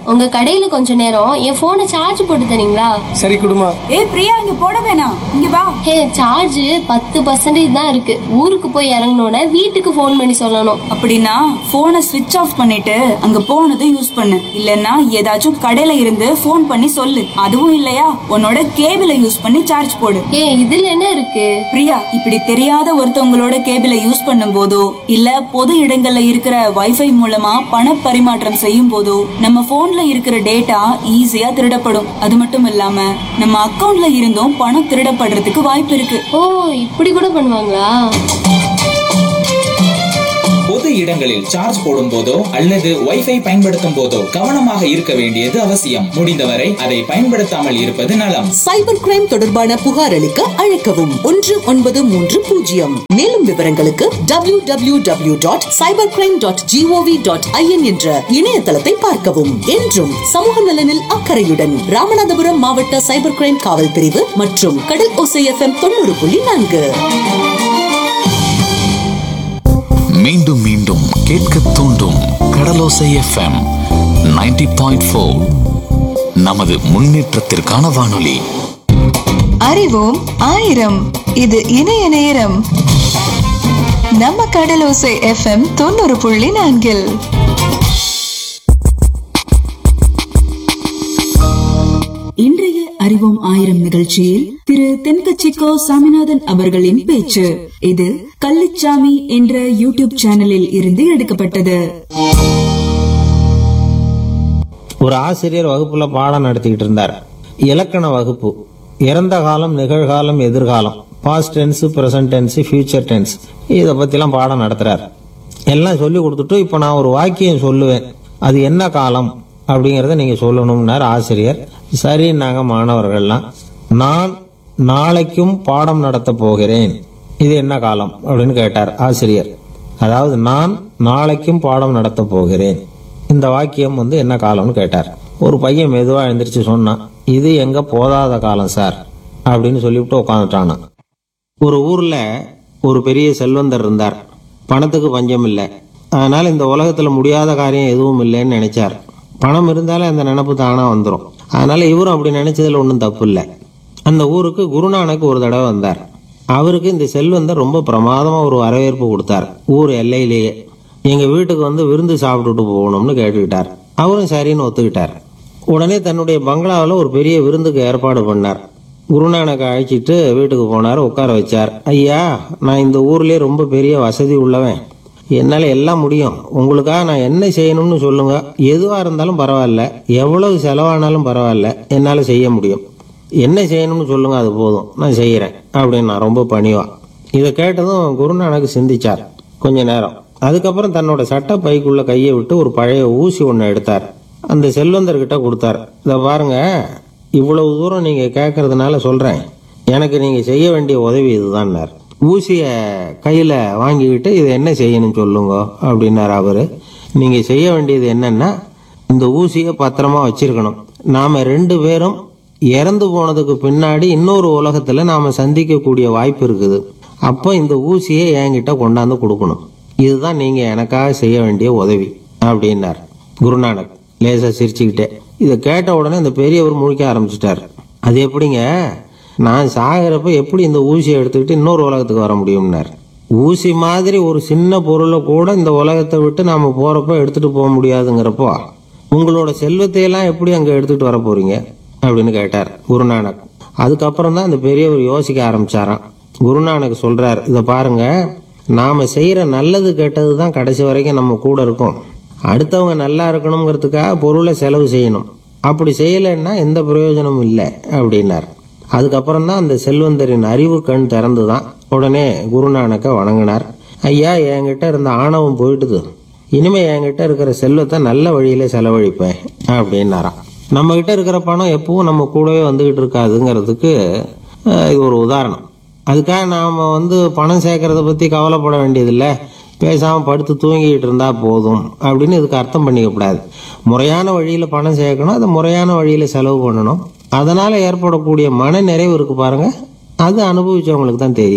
உங்க கடையில கொஞ்ச நேரம் என் போனை சார்ஜ் போட்டு தரீங்களா சரி குடுமா ஏய் பிரியா இங்க போட வேணாம் இங்க வா ஹே சார்ஜ் பத்து பர்சன்டேஜ் தான் இருக்கு ஊருக்கு போய் இறங்கினோட வீட்டுக்கு ஃபோன் பண்ணி சொல்லணும் அப்படின்னா போனை ஸ்விட்ச் ஆஃப் பண்ணிட்டு அங்க போனதும் யூஸ் பண்ணு இல்லனா ஏதாச்சும் கடையில இருந்து ஃபோன் பண்ணி சொல்லு அதுவும் இல்லையா உன்னோட கேபிள யூஸ் பண்ணி சார்ஜ் போடு ஏ இதுல என்ன இருக்கு பிரியா இப்படி தெரியாத ஒருத்தவங்களோட கேபிள யூஸ் பண்ணும் போதோ இல்ல பொது இடங்கள்ல இருக்கிற வைஃபை மூலமா பண பரிமாற்றம் செய்யும் போதோ நம்ம போன்ல இருக்கிற டேட்டா ஈஸியா திருடப்படும் அது மட்டும் இல்லாம நம்ம அக்கவுண்ட்ல இருந்தும் பணம் திருடப்படுறதுக்கு வாய்ப்பு இருக்கு ஓ இப்படி கூட பண்ணுவாங்களா பொது இடங்களில் சார்ஜ் போடும் போதோ அல்லது வைஃபை பயன்படுத்தும் போதோ கவனமாக இருக்க வேண்டியது அவசியம் முடிந்தவரை அதை பயன்படுத்தாமல் இருப்பது நலம் சைபர் கிரைம் தொடர்பான புகார் அளிக்க அழைக்கவும் ஒன்று ஒன்பது மூன்று பூஜ்ஜியம் மேலும் விவரங்களுக்கு W W W dot cyber crime dot G O V dot I N என்ற இணையதளத்தை பார்க்கவும் என்றும் சமூக நலனில் அக்கறையுடன் ராமநாதபுரம் மாவட்ட சைபர் கிரைம் காவல் பிரிவு மற்றும் கடல் ஓசை எஃப்எம் தொண்ணூறு புள்ளி நான்கு மீண்டும் மீண்டும் கேட்க தூண்டும் கடலோசை எஃப்எம் 90.4 பாயிண்ட் நமது முன்னேற்றத்திற்கான வானொலி அறிவோம் ஆயிரம் இது இணைய நேரம் நம்ம கடலோசை எஃப்எம் தொண்ணூறு புள்ளி நான்கில் இன்றைய அறிவோம் ஆயிரம் நிகழ்ச்சியில் திரு தென்கட்சிக்கோ சாமிநாதன் அவர்களின் பேச்சு இது கள்ளிச்சாமி என்ற யூடியூப் சேனலில் இருந்து எடுக்கப்பட்டது ஒரு ஆசிரியர் வகுப்புல பாடம் நடத்திக்கிட்டு இருந்தார் இலக்கண வகுப்பு இறந்த காலம் நிகழ்காலம் எதிர்காலம் past tense present tense future tense இதை பத்திலாம் பாடம் நடத்துறார் எல்லாம் சொல்லி கொடுத்துட்டு இப்போ நான் ஒரு வாக்கியம் சொல்லுவேன் அது என்ன காலம் அப்படிங்கறத நீங்க சொல்லணும்னார் ஆசிரியர் சரின்னாங்க மாணவர்கள்லாம் நான் நாளைக்கும் பாடம் நடத்த போகிறேன் இது என்ன காலம் அப்படின்னு கேட்டார் ஆசிரியர் அதாவது நான் நாளைக்கும் பாடம் நடத்த போகிறேன் இந்த வாக்கியம் வந்து என்ன காலம்னு கேட்டார் ஒரு பையன் மெதுவா எழுந்திரிச்சு சொன்னான் இது எங்க போதாத காலம் சார் அப்படின்னு சொல்லிவிட்டு உட்காந்துட்டானா ஒரு ஊர்ல ஒரு பெரிய செல்வந்தர் இருந்தார் பணத்துக்கு பஞ்சம் இல்லை அதனால இந்த உலகத்துல முடியாத காரியம் எதுவும் இல்லைன்னு நினைச்சார் பணம் இருந்தாலே அந்த நினப்பு தானா வந்துடும் அதனால இவரும் அப்படி நினைச்சதுல ஒன்றும் தப்பு இல்லை அந்த ஊருக்கு குருநானக் ஒரு தடவை வந்தார் அவருக்கு இந்த செல்வந்தர் ரொம்ப பிரமாதமா ஒரு வரவேற்பு கொடுத்தார் ஊர் எல்லையிலேயே எங்க வீட்டுக்கு வந்து விருந்து சாப்பிட்டுட்டு போகணும்னு கேட்டுக்கிட்டார் அவரும் சரின்னு ஒத்துக்கிட்டார் உடனே தன்னுடைய பங்களாவில் ஒரு பெரிய விருந்துக்கு ஏற்பாடு பண்ணார் குருநானக்கை அழைச்சிட்டு வீட்டுக்கு போனார் உட்கார வச்சார் ஐயா நான் இந்த ஊர்லயே ரொம்ப பெரிய வசதி உள்ளவன் என்னால் எல்லாம் முடியும் உங்களுக்காக நான் என்ன செய்யணும்னு சொல்லுங்க எதுவாக இருந்தாலும் பரவாயில்ல எவ்வளவு செலவானாலும் பரவாயில்ல என்னால் செய்ய முடியும் என்ன செய்யணும்னு சொல்லுங்க அது போதும் நான் செய்கிறேன் அப்படின்னு நான் ரொம்ப பணிவா இதை கேட்டதும் குருநானக் சிந்திச்சார் கொஞ்ச நேரம் அதுக்கப்புறம் தன்னோட சட்ட பைக்குள்ள கையை விட்டு ஒரு பழைய ஊசி ஒன்று எடுத்தார் அந்த செல்வந்தர்கிட்ட கொடுத்தார் இதை பாருங்க இவ்வளவு தூரம் நீங்க கேட்கறதுனால சொல்றேன் எனக்கு நீங்க செய்ய வேண்டிய உதவி இதுதான்னார் ஊசிய கையில வாங்கிக்கிட்டு இதை என்ன செய்யணும் சொல்லுங்க அப்படின்னார் அவரு நீங்க செய்ய வேண்டியது என்னன்னா இந்த ஊசியை பத்திரமா வச்சிருக்கணும் நாம ரெண்டு பேரும் இறந்து போனதுக்கு பின்னாடி இன்னொரு உலகத்துல நாம சந்திக்கக்கூடிய வாய்ப்பு இருக்குது அப்போ இந்த ஊசியை என்கிட்ட கொண்டாந்து கொடுக்கணும் இதுதான் நீங்க எனக்காக செய்ய வேண்டிய உதவி அப்படின்னார் குருநானக் லேசா சிரிச்சுக்கிட்டே இதை கேட்ட உடனே இந்த பெரியவர் முழிக்க ஆரம்பிச்சிட்டார் அது எப்படிங்க நான் சாகிறப்ப எப்படி இந்த ஊசியை எடுத்துக்கிட்டு இன்னொரு உலகத்துக்கு வர முடியும்னார் ஊசி மாதிரி ஒரு சின்ன பொருளை கூட இந்த உலகத்தை விட்டு நாம போறப்ப எடுத்துட்டு போக முடியாதுங்கிறப்போ உங்களோட செல்வத்தை எல்லாம் எப்படி அங்க எடுத்துட்டு வர போறீங்க அப்படின்னு கேட்டார் குருநானக் அதுக்கப்புறம் தான் அந்த பெரியவர் யோசிக்க ஆரம்பிச்சாராம் குருநானக் சொல்றார் இதை பாருங்க நாம செய்யற நல்லது கெட்டது தான் கடைசி வரைக்கும் நம்ம கூட இருக்கும் அடுத்தவங்க நல்லா இருக்கணுங்கிறதுக்காக பொருளை செலவு செய்யணும் அப்படி செய்யலைன்னா எந்த பிரயோஜனமும் இல்லை அப்படின்னார் அதுக்கப்புறம் தான் அந்த செல்வந்தரின் அறிவு கண் திறந்து தான் உடனே குருநானக்க வணங்கினார் ஐயா என்கிட்ட இருந்த ஆணவம் போயிட்டுது இனிமே என்கிட்ட இருக்கிற செல்வத்தை நல்ல வழியில செலவழிப்பேன் அப்படின்னாராம் நம்ம கிட்ட இருக்கிற பணம் எப்பவும் நம்ம கூடவே வந்துகிட்டு இருக்காதுங்கிறதுக்கு அஹ், இது ஒரு உதாரணம் அதுக்காக நாம வந்து பணம் சேர்க்கறத பத்தி கவலைப்பட வேண்டியதில்லை பேசாம படுத்து தூங்கிட்டு இருந்தா போதும் அப்படின்னு இதுக்கு அர்த்தம் பண்ணிக்க கூடாது முறையான வழியில பணம் சேர்க்கணும் அதை முறையான வழியில செலவு பண்ணணும் அதனால ஏற்படக்கூடிய மன நிறைவு இருக்கு பாருங்க அது அனுபவிச்சவங்களுக்கு தான் தெரியும்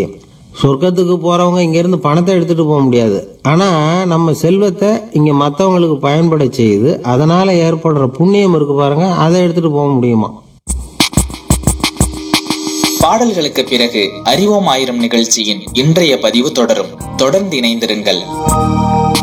சொர்க்கத்துக்கு போறவங்க இங்க இருந்து பணத்தை எடுத்துட்டு போக முடியாது ஆனா நம்ம செல்வத்தை இங்க மத்தவங்களுக்கு பயன்பட செய்து அதனால ஏற்படுற புண்ணியம் இருக்கு பாருங்க அதை எடுத்துட்டு போக முடியுமா பாடல்களுக்கு பிறகு அறிவோம் ஆயிரம் நிகழ்ச்சியின் இன்றைய பதிவு தொடரும் தொடர்ந்து இணைந்திருங்கள்